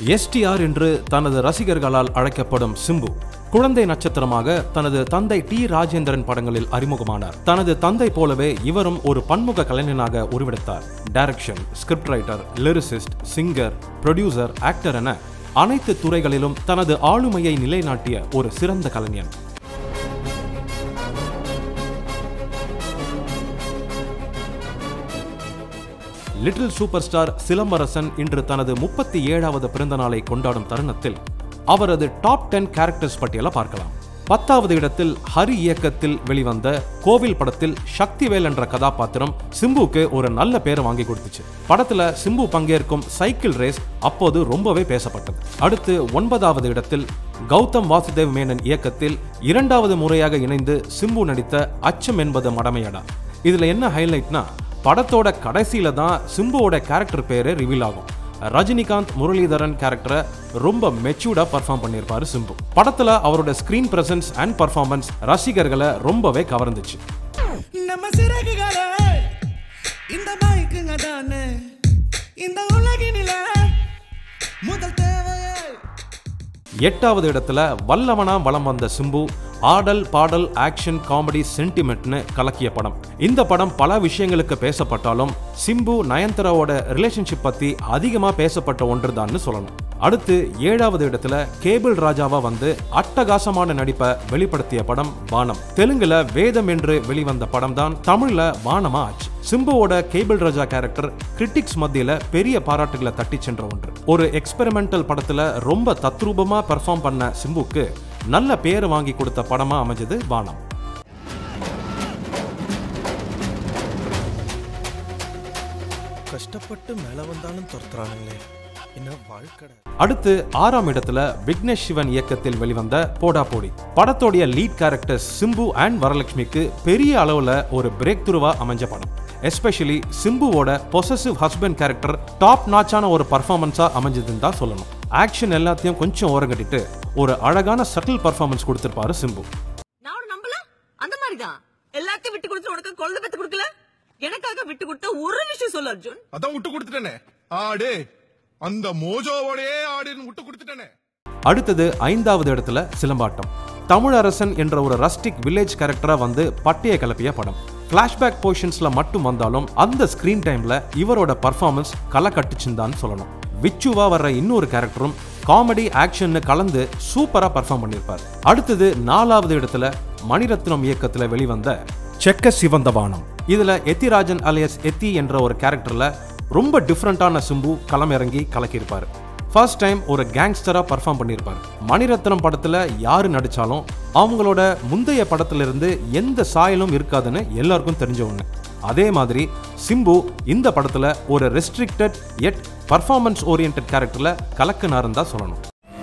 STR என்று தனது ரசிகர்களால் அழைக்கப்படும் சிம்பு குழந்தை நட்சத்திரமாக தனது தந்தை டி ராஜேந்திரன் படங்களில் அறிமுகமானார் தனது தந்தை போலவே இவரும் ஒரு பன்முக கலைஞனாக உருவெடுத்தார் direction script writer lyricist singer producer actor என அனைத்து துறைகளிலும் தனது ஆளுமையை நிலைநாட்டிய ஒரு சிறந்த கலைஞன் லிட்டில் சூப்பர் ஸ்டார் சிலம்பரசன் இன்று தனது முப்பத்தி ஏழாவது பிறந்த நாளை கொண்டாடும் தருணத்தில் அவரது டாப் டென் கேரக்டர்ஸ் பட்டியலை பார்க்கலாம் பத்தாவது இடத்தில் ஹரி இயக்கத்தில் வெளிவந்த கோவில் படத்தில் சக்திவேல் என்ற கதாபாத்திரம் சிம்புக்கு ஒரு நல்ல பேரை வாங்கி கொடுத்துச்சு படத்துல சிம்பு பங்கேற்கும் சைக்கிள் ரேஸ் அப்போது ரொம்பவே பேசப்பட்டது அடுத்து ஒன்பதாவது இடத்தில் கௌதம் வாசுதேவ் மேனன் இயக்கத்தில் இரண்டாவது முறையாக இணைந்து சிம்பு நடித்த அச்சம் என்பது மடமையடா இதுல என்ன ஹைலைட்னா படத்தோட கடைசியில தான் சிம்புவோட கேரக்டர் பேரு ரிவீல் ஆகும் ரஜினிகாந்த் முரளிதரன் கேரக்டரை ரொம்ப மெச்சூர்டா பர்ஃபார்ம் பண்ணியிருப்பாரு சிம்பு படத்துல அவரோட ஸ்கிரீன் பிரசன்ஸ் அண்ட் பர்ஃபார்மன்ஸ் ரசிகர்களை ரொம்பவே கவர்ந்துச்சு நம்ம சிறகுகளே இந்த மைக்குங்க தானே இந்த உலகினில முதல் தேவையே எட்டாவது இடத்துல வல்லவனா வலம் வந்த சிம்பு ஆடல் பாடல் ஆக்ஷன் காமெடி சென்டிமெண்ட்னு கலக்கிய படம் இந்த படம் பல விஷயங்களுக்கு பேசப்பட்டாலும் சிம்பு நயன்தாராவோட ரிலேஷன்ஷிப் பத்தி அதிகமா பேசப்பட்ட ஒன்றுதான்னு சொல்லணும் அடுத்து ஏழாவது இடத்துல கேபிள் ராஜாவா வந்து அட்டகாசமான நடிப்பை வெளிப்படுத்திய படம் வானம் தெலுங்குல வேதம் என்று வெளிவந்த படம் தான் தமிழ்ல வானமா ஆச்சு சிம்புவோட கேபிள் ராஜா கேரக்டர் கிரிட்டிக்ஸ் மத்தியில பெரிய பாராட்டுகளை தட்டி சென்ற ஒன்று ஒரு எக்ஸ்பெரிமெண்டல் படத்துல ரொம்ப தத்ரூபமா பெர்ஃபார்ம் பண்ண சிம்புக்கு நல்ல பேர் வாங்கி கொடுத்த படமா அமைஞ்சது வானம் கஷ்டப்பட்டு மேல வந்தாலும் துரத்துறானுங்களே என்ன வாழ்க்கடை அடுத்து ஆறாம் இடத்துல விக்னேஷ் சிவன் இயக்கத்தில் வெளிவந்த போடா போடி படத்தோடைய லீட் கேரக்டர்ஸ் சிம்பு அண்ட் வரலட்சுமிக்கு பெரிய அளவுல ஒரு பிரேக் துருவா அமைஞ்ச படம் எஸ்பெஷலி சிம்புவோட பொசசிவ் ஹஸ்பண்ட் கேரக்டர் டாப் நாச்சான ஒரு பர்ஃபார்மன்ஸா அமைஞ்சதுன்னு தான் சொல்லணும் ஆக்ஷன் எல்லாத்தையும் கொஞ்சம் ஓரங்கட்டிட்டு ஒரு அழகான சட்டில் பர்ஃபார்மன்ஸ் கொடுத்திருப்பாரு சிம்பு நான் உன்னை நம்பல அந்த மாதிரிதான் எல்லாத்தையும் விட்டு கொடுத்து உனக்கு குழந்தை பெத்து கொடுக்கல எனக்காக விட்டு கொடுத்த ஒரு விஷயம் சொல்லு அர்ஜுன் அதான் விட்டு கொடுத்துட்டேனே ஆடு அந்த மோஜோவோடயே ஆடுன்னு விட்டு கொடுத்துட்டேனே அடுத்தது ஐந்தாவது இடத்துல சிலம்பாட்டம் தமிழரசன் என்ற ஒரு ரஸ்டிக் வில்லேஜ் கேரக்டரா வந்து பட்டைய கிளப்பிய படம் ஃபிளாஷ்பேக் போர்ஷன்ஸ்ல மட்டும் வந்தாலும் அந்த ஸ்கிரீன் டைம்ல இவரோட பர்ஃபார்மன்ஸ் களை கட்டுச்சுன்னு சொல்லணும் விச்சுவா வர்ற இன்னொரு கேரக்டரும் காமெடி ஆக்ஷன்னு கலந்து சூப்பரா பர்ஃபார்ம் பண்ணியிருப்பார் அடுத்தது நாலாவது இடத்துல மணிரத்னம் இயக்கத்துல வெளிவந்த செக்க சிவந்த வானம் இதுல எத்திராஜன் அலியஸ் எத்தி என்ற ஒரு கேரக்டர்ல ரொம்ப டிஃப்ரெண்டான சிம்பு களமிறங்கி கலக்கியிருப்பாரு ஃபர்ஸ்ட் டைம் ஒரு கேங்ஸ்டரா பர்ஃபார்ம் பண்ணியிருப்பாரு மணிரத்னம் படத்துல யாரு நடிச்சாலும் அவங்களோட முந்தைய படத்துல இருந்து எந்த சாயலும் இருக்காதுன்னு எல்லாருக்கும் தெரிஞ்ச ஒண்ணு அதே மாதிரி சிம்பு இந்த படத்துல ஒரு ரெஸ்ட்ரிக்டட் எட் பர்ஃபார்மன்ஸ் ஓரியன்ட் கேரக்டர்ல கலக்குனாருன்னு தான் சொல்லணும்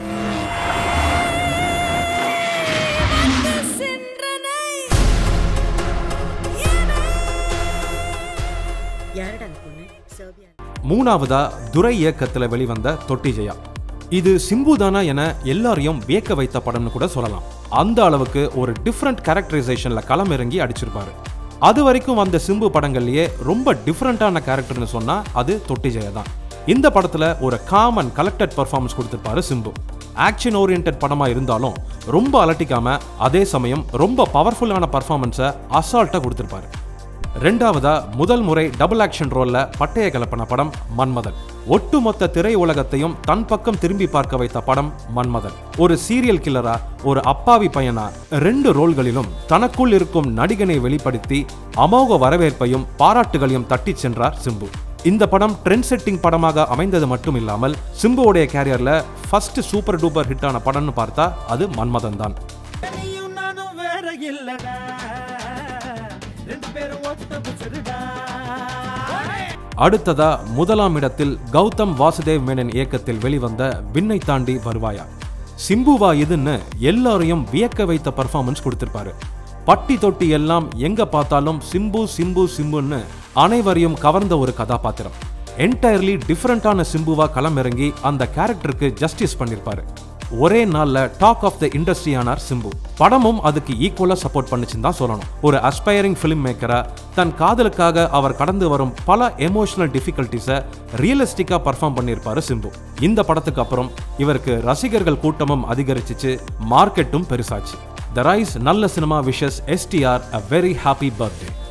யாரடா அந்த பொண்ணு சோபியா மூணாவதா துரை இயக்கத்துல வெளிவந்த தொட்டி ஜெயா இது சிம்பு தானா என எல்லாரையும் வியக்க வைத்த படம்னு கூட சொல்லலாம் அந்த அளவுக்கு ஒரு டிஃப்ரெண்ட் கேரக்டரைசேஷன்ல களமிறங்கி அடிச்சிருப்பாரு அது வரைக்கும் வந்த சிம்பு படங்கள்லயே ரொம்ப டிஃப்ரெண்டான கேரக்டர்னு சொன்னா அது தொட்டி ஜெயா தான் இந்த படத்துல ஒரு காமன் கலெக்டட் பர்ஃபார்மன்ஸ் கொடுத்திருப்பாரு சிம்பு ஆக்ஷன் ஓரியன்ட் படமா இருந்தாலும் ரொம்ப அலட்டிக்காம அதே சமயம் ரொம்ப பவர்ஃபுல்லான பர்ஃபார்மன்ஸை அசால்ட்டா கொடுத்திருப்பாரு ரெண்டாவதா முதல் முறை டபுள் ஆக்ஷன் ரோல்ல பட்டைய கலப்பன படம் மன்மதன் ஒட்டுமொத்த திரை உலகத்தையும் தன் பக்கம் திரும்பி பார்க்க வைத்த படம் மன்மதன் ஒரு சீரியல் கில்லரா ஒரு அப்பாவி பையனா ரெண்டு ரோல்களிலும் தனக்குள் இருக்கும் நடிகனை வெளிப்படுத்தி அமோக வரவேற்பையும் பாராட்டுகளையும் தட்டிச் சென்றார் சிம்பு இந்த படம் ட்ரெண்ட் செட்டிங் படமாக அமைந்தது மட்டும் இல்லாமல் சிம்புவோடைய கேரியர்ல ஃபர்ஸ்ட் சூப்பர் டூப்பர் ஹிட்டான படம்னு பார்த்தா அது மன்மதன் தான் நீயும் நானும் வேற இல்லடா ரெண்டு பேரும் ஒட்ட புசருடா அடுத்ததா முதலாம் இடத்தில் கௌதம் வாசுதேவ் மேனன் இயக்கத்தில் வெளிவந்த விண்ணை தாண்டி வருவாயா சிம்புவா இதுன்னு எல்லாரையும் வியக்க வைத்த பர்ஃபார்மன்ஸ் கொடுத்திருப்பாரு பட்டி தொட்டி எல்லாம் எங்க பார்த்தாலும் சிம்பு சிம்பு சிம்புன்னு அனைவரையும் கவர்ந்த ஒரு கதாபாத்திரம் என்டையர்லி டிஃப்ரெண்டான சிம்புவா களமிறங்கி அந்த கேரக்டருக்கு ஜஸ்டிஸ் பண்ணியிருப்பாரு ஒரே நாள்ல டாக் ஆஃப் த இண்டஸ்ட்ரி ஆனார் சிம்பு படமும் அதுக்கு ஈக்குவலா சப்போர்ட் பண்ணுச்சுன்னு தான் சொல்லணும் ஒரு அஸ்பைரிங் ஃபிலிம் மேக்கரா தன் காதலுக்காக அவர் கடந்து வரும் பல எமோஷனல் டிஃபிகல்ட்டிஸை ரியலிஸ்டிக்கா பர்ஃபார்ம் பண்ணியிருப்பாரு சிம்பு இந்த படத்துக்கு அப்புறம் இவருக்கு ரசிகர்கள் கூட்டமும் அதிகரிச்சிச்சு மார்க்கெட்டும் பெருசாச்சு த ரைஸ் நல்ல cinema wishes STR a very happy birthday